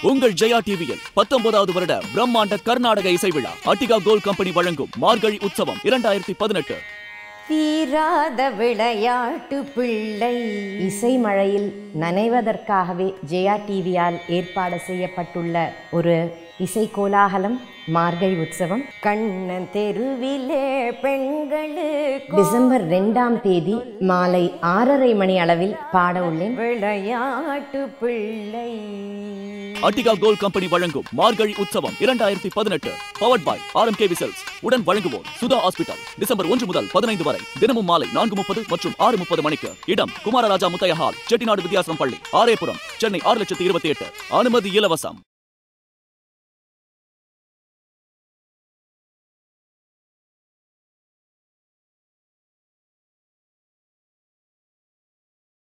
உங்கள் ஜெயா டிவியில் பத்தொன்பதாவது வருட பிரம்மாண்ட கர்நாடக இசை விழா அட்டிகா கோல்ட் கம்பெனி வழங்கும் மார்கழி உற்சவம் இரண்டாயிரத்தி பதினெட்டு தீராத விளையாட்டு பிள்ளை இசை மழையில் நனைவதற்காகவே ஜெயா டிவியால் ஏற்பாடு செய்யப்பட்டுள்ள ஒரு இசை கோலாகலம் மார்கழி உற்சவம் கண்ணன் தெருவிலே பெண்களுக்கு டிசம்பர் ரெண்டாம் தேதி மாலை ஆறரை மணி அளவில் பாட உள்ளேன் விளையாட்டு பிள்ளை அட்டிகா கோல்ட் கம்பெனி வழங்கும் மார்கழி உற்சவம் இரண்டாயிரத்தி பதினெட்டு பவர்ட் பாய் ஆர் எம் விசல்ஸ் உடன் வழங்குவோர் சுதா ஹாஸ்பிட்டல் டிசம்பர் ஒன்று முதல் பதினைந்து வரை தினமும் மாலை நான்கு முப்பது மற்றும் ஆறு முப்பது மணிக்கு இடம் குமாரராஜா முத்தைய ஹால் செட்டிநாடு வித்யாசனம் பள்ளி ஆரேபுரம் சென்னை ஆறு லட்சத்தி இருபத்தி எட்டு அனுமதி இலவசம்